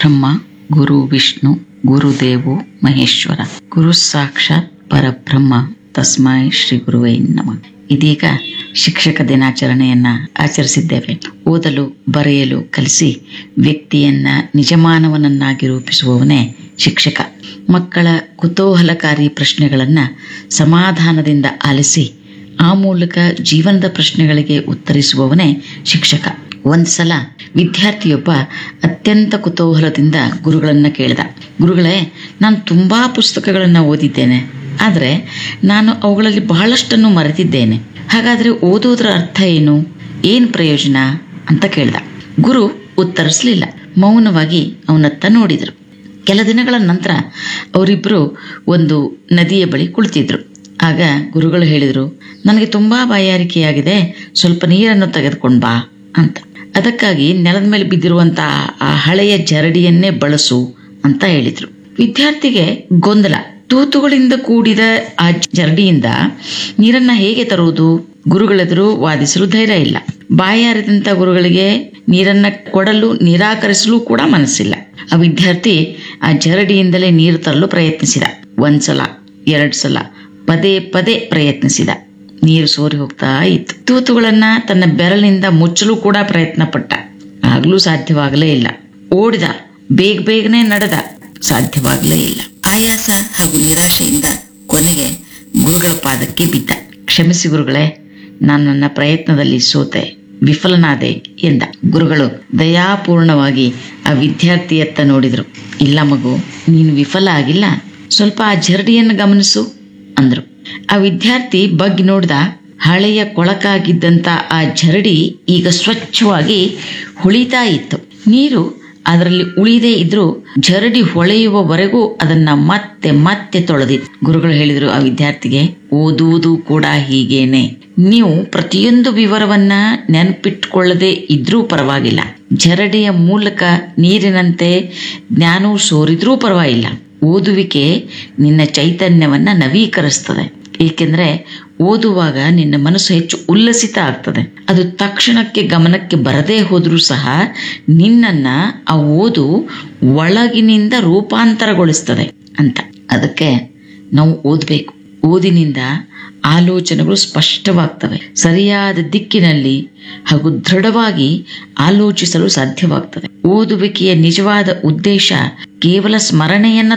ಬ್ರಹ್ಮ ಗುರು ವಿಷ್ಣು ಗುರುದೇವೋ ಮಹೇಶ್ವರ ಗುರು ಸಾಕ್ಷಾತ್ ಪರಬ್ರಹ್ಮ ತಸ್ಮೈ ಶ್ರೀ ಗುರುವೇ ನಮಃ ಇದೀಗ ಶಿಕ್ಷಕ ದಿನಾಚರಣೆಯನ್ನ ಆಚರಿಸಿದ್ದೇವೆ ಓದಲು ಬರೆಯಲು ಕಲಿಸಿ ವ್ಯಕ್ತಿಯನ್ನ ನಿಜಮಾನವನನ್ನಾಗಿ ರೂಪಿಸುವವನೇ ಶಿಕ್ಷಕ ಮಕ್ಕಳ ಕುತೂಹಲಕಾರಿ ಪ್ರಶ್ನೆಗಳನ್ನ ಸಮಾಧಾನದಿಂದ ಆಲಿಸಿ ಆ ಮೂಲಕ ಜೀವನದ ಪ್ರಶ್ನೆಗಳಿಗೆ ಉತ್ತರಿಸುವವನೇ ಶಿಕ್ಷಕ ಒಂದ್ಸಲ ವಿದ್ಯಾರ್ಥಿಯೊಬ್ಬ ಅತ್ಯಂತ ಕುತೂಹಲದಿಂದ ಗುರುಗಳನ್ನ ಕೇಳಿದ ಗುರುಗಳೇ ನಾನು ತುಂಬಾ ಪುಸ್ತಕಗಳನ್ನ ಓದಿದ್ದೇನೆ ಆದರೆ ನಾನು ಅವುಗಳಲ್ಲಿ ಬಹಳಷ್ಟನ್ನು ಮರೆತಿದ್ದೇನೆ ಹಾಗಾದ್ರೆ ಓದೋದ್ರ ಅರ್ಥ ಏನು ಏನ್ ಪ್ರಯೋಜನ ಅಂತ ಕೇಳ್ದ ಗುರು ಉತ್ತರಿಸಲಿಲ್ಲ ಮೌನವಾಗಿ ಅವನತ್ತ ನೋಡಿದರು ಕೆಲ ದಿನಗಳ ನಂತರ ಅವರಿಬ್ಬರು ಒಂದು ನದಿಯ ಬಳಿ ಕುಳಿತಿದ್ರು ಆಗ ಗುರುಗಳು ಹೇಳಿದರು ನನಗೆ ತುಂಬಾ ಬಾಯಾರಿಕೆಯಾಗಿದೆ ಸ್ವಲ್ಪ ನೀರನ್ನು ತೆಗೆದುಕೊಂಡು ಬಾ ಅಂತ ಅದಕ್ಕಾಗಿ ನೆಲದ ಮೇಲೆ ಬಿದ್ದಿರುವಂತಹ ಆ ಹಳೆಯ ಜರಡಿಯನ್ನೇ ಬಳಸು ಅಂತ ಹೇಳಿದ್ರು ವಿದ್ಯಾರ್ಥಿಗೆ ಗೊಂದಲ ತೂತುಗಳಿಂದ ಕೂಡಿದ ಆ ಜರಡಿಯಿಂದ ನೀರನ್ನ ಹೇಗೆ ತರುವುದು ಗುರುಗಳೆದುರು ವಾದಿಸಲು ಧೈರ್ಯ ಇಲ್ಲ ಬಾಯಾರಿದಂತ ಗುರುಗಳಿಗೆ ನೀರನ್ನ ಕೊಡಲು ನಿರಾಕರಿಸಲು ಕೂಡ ಮನಸ್ಸಿಲ್ಲ ಆ ವಿದ್ಯಾರ್ಥಿ ಆ ಜರಡಿಯಿಂದಲೇ ನೀರು ತರಲು ಪ್ರಯತ್ನಿಸಿದ ಒಂದ್ಸಲ ಎರಡ್ ಸಲ ಪದೇ ಪದೇ ಪ್ರಯತ್ನಿಸಿದ ನೀರು ಸೋರಿ ಹೋಗ್ತಾ ಇತ್ತು ತೂತುಗಳನ್ನ ತನ್ನ ಬೆರಳಿನಿಂದ ಮುಚ್ಚಲು ಕೂಡ ಪ್ರಯತ್ನ ಪಟ್ಟ ಆಗ್ಲೂ ಸಾಧ್ಯವಾಗಲೇ ಇಲ್ಲ ಓಡಿದ ಬೇಗ ಬೇಗನೆ ನಡೆದ ಸಾಧ್ಯವಾಗಲೇ ಇಲ್ಲ ಆಯಾಸ ಹಾಗೂ ನಿರಾಶೆಯಿಂದ ಕೊನೆಗೆ ಗುರುಗಳ ಪಾದಕ್ಕೆ ಬಿದ್ದ ಕ್ಷಮಿಸಿ ಗುರುಗಳೇ ನಾನು ನನ್ನ ಪ್ರಯತ್ನದಲ್ಲಿ ಸೋತೆ ವಿಫಲನಾದೆ ಎಂದ ಗುರುಗಳು ದಯಾಪೂರ್ಣವಾಗಿ ಆ ವಿದ್ಯಾರ್ಥಿಯತ್ತ ನೋಡಿದ್ರು ಇಲ್ಲ ಮಗು ನೀನು ವಿಫಲ ಆಗಿಲ್ಲ ಸ್ವಲ್ಪ ಆ ಜರಡಿಯನ್ನು ಗಮನಿಸು ಅಂದ್ರು ಆ ವಿದ್ಯಾರ್ಥಿ ಬಗ್ಗಿ ನೋಡ್ದ ಹಳೆಯ ಕೊಳಕಾಗಿದ್ದಂತ ಆ ಜರಡಿ ಈಗ ಸ್ವಚ್ಛವಾಗಿ ಹೊಳಿತಾ ಇತ್ತು ನೀರು ಅದರಲ್ಲಿ ಉಳಿದೇ ಇದ್ರೂ ಜರಡಿ ಹೊಳೆಯುವವರೆಗೂ ಅದನ್ನ ಮತ್ತೆ ಮತ್ತೆ ತೊಳೆದಿತ್ತು ಗುರುಗಳು ಹೇಳಿದ್ರು ಆ ವಿದ್ಯಾರ್ಥಿಗೆ ಓದುವುದು ಕೂಡ ಹೀಗೇನೆ ನೀವು ಪ್ರತಿಯೊಂದು ವಿವರವನ್ನ ನೆನಪಿಟ್ಕೊಳ್ಳದೆ ಇದ್ರೂ ಪರವಾಗಿಲ್ಲ ಜರಡಿಯ ಮೂಲಕ ನೀರಿನಂತೆ ಜ್ಞಾನವು ಸೋರಿದ್ರೂ ಪರವಾಗಿಲ್ಲ ಓದುವಿಕೆ ನಿನ್ನ ಚೈತನ್ಯವನ್ನ ನವೀಕರಿಸ್ತದೆ ಏಕೆಂದ್ರೆ ಓದುವಾಗ ನಿನ್ನ ಮನಸ್ಸು ಹೆಚ್ಚು ಉಲ್ಲಸಿತ ಆಗ್ತದೆ ಅದು ತಕ್ಷಣಕ್ಕೆ ಗಮನಕ್ಕೆ ಬರದೇ ಹೋದ್ರೂ ಸಹ ನಿನ್ನನ್ನ ಆ ಓದು ಒಳಗಿನಿಂದ ರೂಪಾಂತರಗೊಳಿಸ್ತದೆ ಅಂತ ಅದಕ್ಕೆ ನಾವು ಓದಬೇಕು ಓದಿನಿಂದ ಆಲೋಚನೆಗಳು ಸ್ಪಷ್ಟವಾಗ್ತವೆ ಸರಿಯಾದ ದಿಕ್ಕಿನಲ್ಲಿ ಹಾಗೂ ದೃಢವಾಗಿ ಆಲೋಚಿಸಲು ಸಾಧ್ಯವಾಗ್ತದೆ ಓದುವಿಕೆಯ ನಿಜವಾದ ಉದ್ದೇಶ ಕೇವಲ ಸ್ಮರಣೆಯನ್ನ